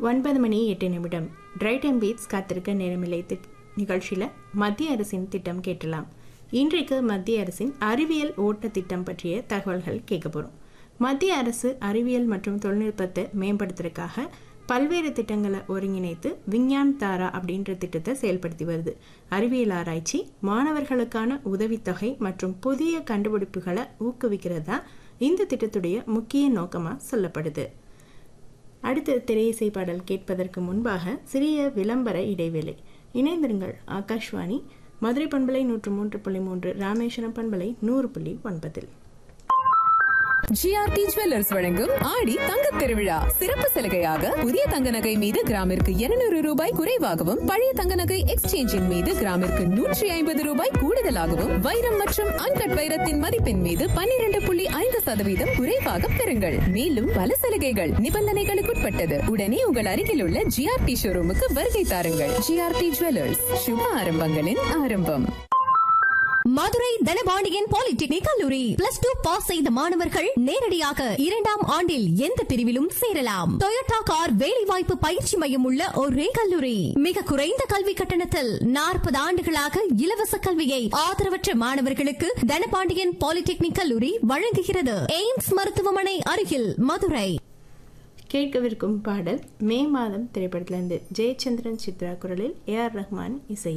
ஒன்பது மணி எட்டு நிமிடம் ட்ரை டைம் பீட்ஸ் காத்திருக்க நேரமில்லை திட் நிகழ்ச்சியில் மத்திய அரசின் திட்டம் கேட்டலாம் இன்றைக்கு மத்திய அரசின் அறிவியல் ஓட்ட திட்டம் பற்றிய தகவல்கள் கேட்க போகிறோம் மத்திய அரசு அறிவியல் மற்றும் தொழில்நுட்பத்தை மேம்படுத்துறதுக்காக பல்வேறு திட்டங்களை ஒருங்கிணைத்து விஞ்ஞான் தாரா அப்படின்ற திட்டத்தை செயல்படுத்தி வருது அறிவியல் ஆராய்ச்சி மாணவர்களுக்கான உதவித்தொகை மற்றும் புதிய கண்டுபிடிப்புகளை ஊக்குவிக்கிறது தான் இந்த திட்டத்துடைய முக்கிய நோக்கமாக சொல்லப்படுது அடுத்த திரையிசை பாடல் கேட்பதற்கு முன்பாக சிறிய விளம்பர இடைவேளை இணைந்திருங்கள் ஆகாஷ்வாணி மதுரை பண்பலை நூற்று மூன்று புள்ளி மூன்று ராமேஸ்வரம் பண்பலை நூறு புள்ளி ஒன்பதில் ஜிஆர்டி ஜுவல்லர்ஸ் வழங்கும் ஆடி தங்க திருவிழா சிறப்பு சலுகையாக புதிய தங்க நகை மீது கிராமிற்கு இருநூறு ரூபாய் குறைவாகவும் பழைய தங்க நகை எக்ஸ்சேஞ்சின் மீது கிராமிற்கு நூற்றி ஐம்பது ரூபாய் கூடுதலாகவும் வைரம் மற்றும் அன்கட் வைரத்தின் மதிப்பின் மீது பன்னிரண்டு புள்ளி ஐந்து சதவீதம் குறைவாக பெறுங்கள் மேலும் பல சலுகைகள் நிபந்தனைகளுக்குட்பட்டது உடனே உங்கள் அருகில் உள்ள ஜிஆர்டி ஷோரூமுக்கு வருகை தாருங்கள் ஜிஆர்டி ஜுவல்லர்ஸ் சுப ஆரம்பங்களின் ஆரம்பம் மதுரை தனபாண்டியன் பாலிடெக்னிக் கல்லூரி பிளஸ் டூ பாஸ் செய்த மாணவர்கள் நேரடியாக இரண்டாம் ஆண்டில் எந்த பிரிவிலும் சேரலாம் டொயோட்டா கார் வேலைவாய்ப்பு பயிற்சி மையம் உள்ள ஒரே கல்லூரி மிக குறைந்த கல்வி கட்டணத்தில் நாற்பது ஆண்டுகளாக இலவச கல்வியை ஆதரவற்ற மாணவர்களுக்கு தனபாண்டியன் பாலிடெக்னிக் கல்லூரி வழங்குகிறது எய்ம்ஸ் மருத்துவமனை அருகில் மதுரை கேட்கவிருக்கும் பாடல் மே மாதம் திரைப்படத்திலிருந்து ஜெயச்சந்திரன் சித்ரா குரலில் ஏ ஆர் ரஹ்மான் இசை